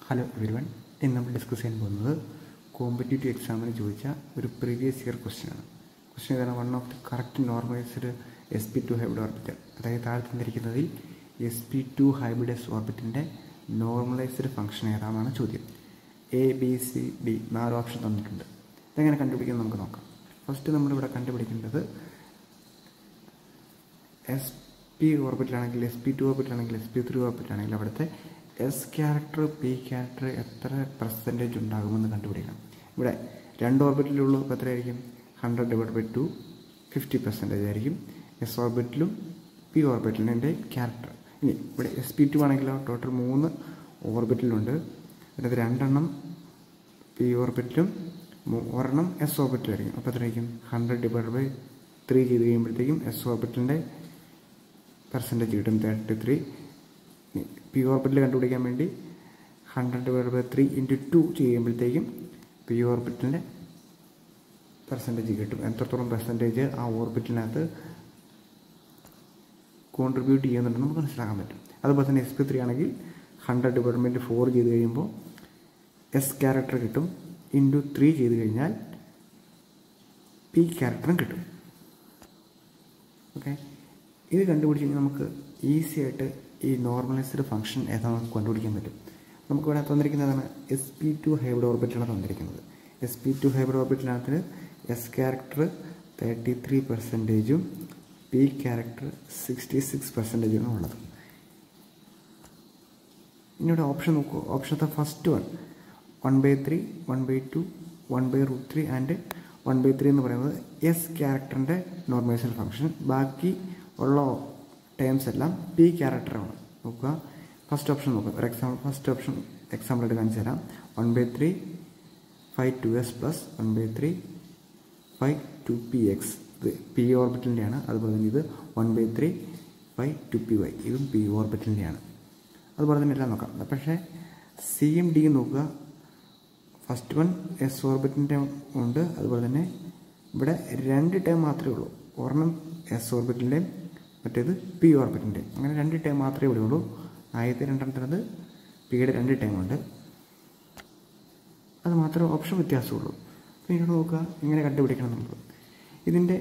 hello everyone ഇന്ന് നമ്മൾ discuss ചെയ്യാൻ പോകുന്നത് കോമ്പറ്റേറ്റീവ് എക്സാമിന് ചോദിച്ച ഒരു പ്രീവിയസ് ഇയർ ക്വസ്റ്റ്യൻ ആണ് ക്വസ്റ്റ്യൻ ഇതാണ് one of the correct normalized S P two hybrid orbital അതായത് താഴെ തന്നിരിക്കുന്നതിൽ S P two hybrid S ഓർബിറ്റിൻ്റെ നോർമലൈസ്ഡ് ഫംഗ്ഷൻ ഏതാണെന്നാണ് ചോദ്യം എ ബി സി ഡി നാല് ഓപ്ഷൻ തന്നിട്ടുണ്ട് ഇതെങ്ങനെ കണ്ടുപിടിക്കുന്നത് നമുക്ക് നോക്കാം ഫസ്റ്റ് നമ്മളിവിടെ കണ്ടുപിടിക്കേണ്ടത് എസ് പി ഓർബിറ്റിലാണെങ്കിൽ എസ് പി ടു ഓർബിറ്റിലാണെങ്കിൽ എസ് പി ത്രീ ഓർബിറ്റിലാണെങ്കിൽ അവിടുത്തെ എസ് ക്യാരക്ടർ പി ക്യാരക്ടർ എത്ര പെർസെൻറ്റേജ് ഉണ്ടാകുമെന്ന് കണ്ടുപിടിക്കണം ഇവിടെ രണ്ട് ഓർബിറ്റിലുള്ള എത്രയായിരിക്കും hundred divide by two fifty percentage ആയിരിക്കും എസ് ഓർബിറ്റിലും പി ഓർബിറ്റിലിൻ്റെ ക്യാരക്ടർ ഇനി ഇവിടെ എസ് പി ടു ആണെങ്കിലോ ടോട്ടൽ മൂന്ന് ഓർബിറ്റിലുണ്ട് അതിനകത്ത് രണ്ടെണ്ണം പി ഓർബിറ്റിലും ഒരെണ്ണം എസ് ഓർബിറ്റിലായിരിക്കും അപ്പോൾ എത്രയായിരിക്കും ഹൺഡ്രഡ് ഡിവൈഡ് ബൈ ത്രീ ചെയ്ത് കഴിയുമ്പോഴത്തേക്കും എസ് ഓർബിറ്റിൻ്റെ പെർസെൻറ്റേജ് കിട്ടും തേർട്ടി ത്രീ പി ഓർബിറ്റിൽ കണ്ടുപിടിക്കാൻ വേണ്ടി hundred divide by three into two ചെയ്യുമ്പോഴത്തേക്കും പി ഓർബിറ്റിൻ്റെ പെർസെൻറ്റേജ് കിട്ടും എത്രത്തോളം പെർസെൻറ്റേജ് ആ ഓർബിറ്റിനകത്ത് കോൺട്രിബ്യൂട്ട് ചെയ്യുന്നുണ്ടെന്ന് നമുക്ക് മനസ്സിലാക്കാൻ പറ്റും അതുപോലെ തന്നെ എസ് പി ത്രീ ആണെങ്കിൽ ഹൺഡ്രഡ് ഡിവൈഡ് ബൈ ഫോർ ചെയ്ത് കഴിയുമ്പോൾ എസ് ക്യാരക്ടർ കിട്ടും ഇൻറ്റു ത്രീ ചെയ്ത് കഴിഞ്ഞാൽ പി ക്യാരക്ടറും കിട്ടും ഓക്കെ ഇത് കണ്ടുപിടിച്ച് കഴിഞ്ഞാൽ നമുക്ക് ഈസി ആയിട്ട് ഈ നോർമലൈസ്ഡ് ഫംഗ്ഷൻ ഏതാ നമുക്ക് കണ്ടുപിടിക്കാൻ പറ്റും നമുക്കിവിടെ തന്നിരിക്കുന്നതാണ് എസ് പി ടു ഹൈബ്രിഡ് ഓർബിറ്റാണ് തന്നിരിക്കുന്നത് എസ് പി ടു ഹൈബ്രിഡ് ഓർബിറ്റിനകത്ത് എസ് ക്യാരക്ടർ തേർട്ടി ത്രീ പെർസെൻറ്റേജും പി ക്യാരക്ടർ സിക്സ്റ്റി സിക്സ് പെർസെൻറ്റേജുമാണ് ഉള്ളത് ഇനിയുടെ ഓപ്ഷൻ നോക്കൂ ഓപ്ഷത്തെ first one one by three one by two one by root three and one by three എന്ന് പറയുന്നത് എസ് ക്യാരക്ടറിൻ്റെ നോർമലൈസേഷൻ ഫംഗ്ഷൻ ബാക്കി ഉള്ള ടേംസ് എല്ലാം പി ക്യാരക്ടറാണ് നോക്കുക ഫസ്റ്റ് ഓപ്ഷൻ നോക്കുക ഒരു എക്സാമ്പിൾ ഫസ്റ്റ് ഓപ്ഷൻ എക്സാമ്പിൾ ആയിട്ട് കാണിച്ചു തരാം one by three five two S plus one by three five two P X ഇത് പി ഓർബിറ്റലിൻ്റെയാണ് അതുപോലെ തന്നെ ഇത് one by three five two P Y ഇതും പി ഓർബിറ്റലിൻ്റെയാണ് അതുപോലെ തന്നെ എല്ലാം നോക്കാം പക്ഷേ സിയും ഡിയും നോക്കുക ഫസ്റ്റ് വൺ എസ് ഓർബിറ്റിൻ്റെ ഉണ്ട് അതുപോലെ തന്നെ ഇവിടെ രണ്ട് ടൈം മാത്രമേ ഉള്ളൂ ഒരെണ്ണം എസ് ഓർബിറ്റിൻ്റെയും മറ്റേത് പി ഓർബിറ്റിൻ്റെ അങ്ങനെ രണ്ട് ടൈം മാത്രമേ ഇവിടെ ഉള്ളൂ ആദ്യത്തെ രണ്ടാമത്തേത് പിയുടെ രണ്ട് ടൈം ഉണ്ട് അത് മാത്രമേ ഓപ്ഷൻ വ്യത്യാസമുള്ളൂ അപ്പോൾ ഇവിടെ നോക്കുക ഇങ്ങനെ കണ്ടുപിടിക്കണം നമുക്ക് ഇതിൻ്റെ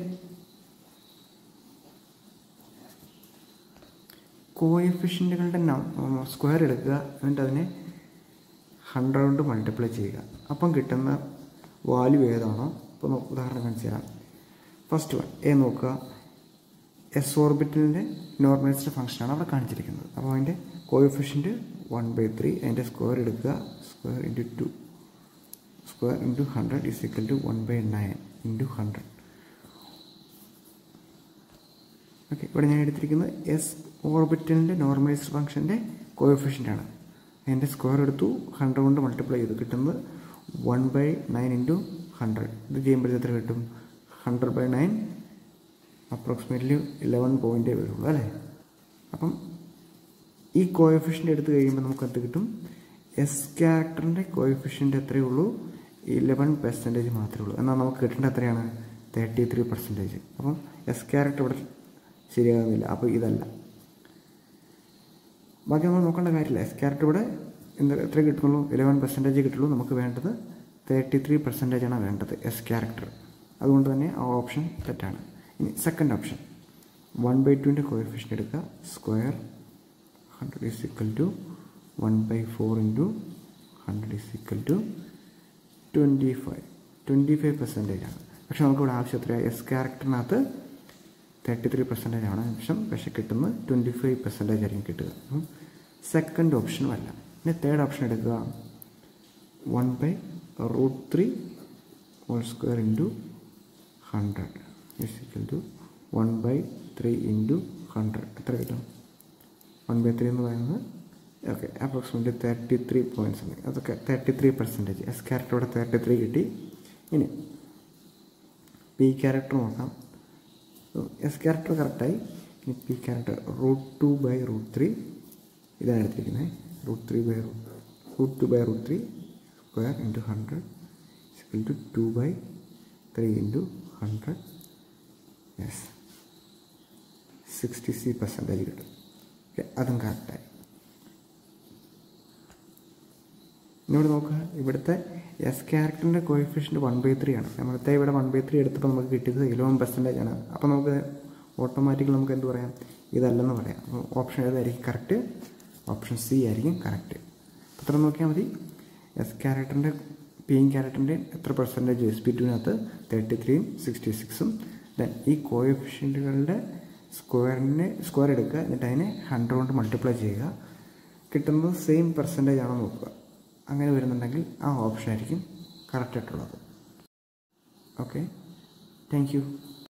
കോയഫിഷ്യൻറ്റുകളുടെ സ്ക്വയർ എടുക്കുക എന്നിട്ട് അതിനെ ഹൺഡ്രഡ് കൊണ്ട് മൾട്ടിപ്ലൈ ചെയ്യുക അപ്പം കിട്ടുന്ന വാല്യൂ ഏതാണോ ഇപ്പോൾ ഉദാഹരണം കാണിച്ചു തരാം ഫസ്റ്റ് വൺ എ നോക്കുക എസ് ഓർബിറ്റലിൻ്റെ നോർമലൈസ്ഡ് ഫംഗ്ഷനാണ് അവിടെ കാണിച്ചിരിക്കുന്നത് അപ്പോൾ അതിൻ്റെ കോയഫിഷ്യൻറ്റ് വൺ ബൈ ത്രീ അതിൻ്റെ സ്ക്വയർ എടുക്കുക square into two square into hundred is equal to one by nine into hundred okay ഇവിടെ ഞാൻ എടുത്തിരിക്കുന്നത് എസ് ഓർബിറ്റലിൻ്റെ നോർമലൈസ്ഡ് ഫംഗ്ഷൻ്റെ കോയഫിഷ്യൻ്റ് ആണ് അതിൻ്റെ സ്ക്വയർ എടുത്തു ഹൺഡ്രഡ് കൊണ്ട് മൾട്ടിപ്ലൈ ചെയ്തു കിട്ടുന്നത് one by nine into hundred ഇത് ചെയ്യുമ്പോഴത്തെ എത്ര കിട്ടും hundred by nine approximately eleven പോയിൻറ്റേ വരുള്ളൂ അല്ലേ അപ്പം ഈ കോയഫിഷ്യൻ്റ് എടുത്തു കഴിയുമ്പോൾ നമുക്ക് എന്ത് കിട്ടും എസ് ക്യാരക്ടറിൻ്റെ കോയഫിഷ്യൻ്റ് എത്രയേ ഉള്ളൂ ഇലവൻ പെർസെൻറ്റേജ് മാത്രമേ ഉള്ളൂ എന്നാൽ നമുക്ക് കിട്ടേണ്ട എത്രയാണ് തേർട്ടി ത്രീ പെർസെൻറ്റേജ് അപ്പം എസ് ക്യാരക്ടർ ഇവിടെ ശരിയാകുന്നില്ല അപ്പോൾ ഇതല്ല ബാക്കി നമ്മൾ നോക്കേണ്ട കാര്യമില്ല എസ് ക്യാരക്ടർ ഇവിടെ എന്ത് എത്ര കിട്ടുള്ളൂ ഇലവൻ പെർസെൻറ്റേജ് കിട്ടുള്ളൂ നമുക്ക് വേണ്ടത് തേർട്ടി ത്രീ പെർസെൻറ്റേജ് ആണ് വേണ്ടത് എസ് ക്യാരക്ടർ അതുകൊണ്ട് തന്നെ ആ ഓപ്ഷൻ തെറ്റാണ് ഇനി സെക്കൻഡ് ഓപ്ഷൻ വൺ ബൈ ടുവിൻ്റെ കോയഫിഷ്യൻ എടുക്കുക square hundred is equal to one by four into hundred is equal to twenty five twenty five percentage ആണ് പക്ഷെ നമുക്കിവിടെ ആവശ്യം എത്രയാണ് എസ് ക്യാരക്ടറിനകത്ത് തേർട്ടി ത്രീ പെർസെൻറ്റേജ് ആണ് ആവശ്യം പക്ഷേ കിട്ടുന്നത് ട്വൻറ്റി ഫൈവ് പെർസെൻറ്റേജ് ആയിരിക്കും കിട്ടുക സെക്കൻഡ് ഓപ്ഷനും അല്ല ഇനി തേർഡ് ഓപ്ഷൻ എടുക്കുക one by root three whole square into hundred is equal to one by three into hundred എത്ര കിട്ടും വൺ ബൈ ത്രീ എന്ന് പറയുന്നത് okay approximately thirty three points ഉണ്ട് അതൊക്കെ തേർട്ടി ത്രീ പെർസെൻറ്റേജ് എസ് ക്യാരക്ടറോടെ തേർട്ടി ത്രീ കിട്ടി ഇനി പി ക്യാരക്ടർ നോക്കാം എസ് ക്യാരക്ടർ കറക്റ്റായി ഇനി P character root two by root three ഇതാണ് എടുത്തിരിക്കുന്നത് root three by root root two by root three square into hundred equal to two by three into hundred yes sixty സി percentage കിട്ടും okay അതും കറക്റ്റായി ഇന്നിവിടെ നോക്കുക ഇവിടുത്തെ എസ് ക്യാരക്ടറിൻ്റെ കോയിഫിഷ്യൻ്റ് വൺ ബൈ ത്രീ ആണ് നമ്മളത്തെ ഇവിടെ വൺ ബൈ ത്രീ എടുത്തപ്പോൾ നമുക്ക് കിട്ടിയത് ഇലവൻ പെർസെൻറ്റേജ് ആണ് അപ്പോൾ നമുക്ക് ഓട്ടോമാറ്റിക്കലി നമുക്ക് എന്ത് പറയാം ഇതല്ലെന്ന് പറയാം അപ്പോൾ ഓപ്ഷൻ ഏതായിരിക്കും കറക്റ്റ് ഓപ്ഷൻ സി ആയിരിക്കും കറക്റ്റ് അത്ര നോക്കിയാൽ മതി എസ് ക്യാരക്ടറിൻ്റെ പിയും ക്യാരക്ടറിൻ്റെ എത്ര പെർസെൻറ്റേജ് എസ് പി ടുവിനകത്ത് തേർട്ടി ത്രീയും സിക്സ്റ്റി സിക്സും ദെൻ ഈ കോയഫിഷ്യൻറ്റുകളുടെ സ്ക്വയറിനെ സ്ക്വയർ എടുക്കുക എന്നിട്ട് അതിനെ ഹൺഡ്രഡ് കൊണ്ട് മൾട്ടിപ്ലൈ ചെയ്യുക കിട്ടുന്നത് സെയിം പെർസെൻറ്റേജ് ആണോ നോക്കുക അങ്ങനെ വരുന്നുണ്ടെങ്കിൽ ആ ഓപ്ഷൻ ആയിരിക്കും കറക്റ്റായിട്ടുള്ളത് ഓക്കെ താങ്ക് യു